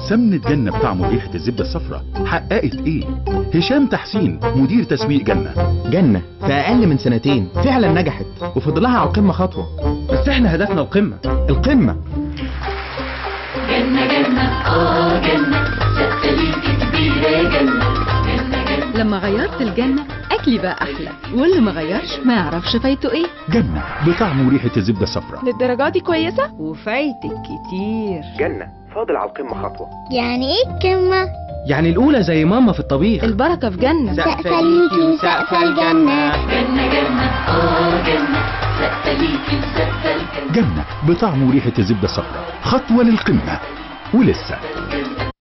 سمنة جنة بطعم وريحة الزبدة الصفراء حققت ايه؟ هشام تحسين مدير تسويق جنة جنة في أقل من سنتين فعلا نجحت وفضل لها على القمة خطوة بس احنا هدفنا القمة القمة جنة جنة اه جنة سقفة ليكي كبيرة يا جنة جنة جنة لما غيرت الجنة أكلي بقى أحلى واللي ما غيرش ما يعرفش فايته إيه جنة بطعم وريحة الزبدة الصفراء للدرجة دي كويسة وفايتك كتير جنة فاضل على القمة خطوة يعني ايه الكلمة؟ يعني الأولى زي ماما في الطبيخ البركة في جنة سقفة ليكي وسقفة الجنة جنة جنة اه جنة سقفة ليكي وسقفة الجنة جنة بطعم وريحة الزبدة الصفراء خطوة للقمة ولسه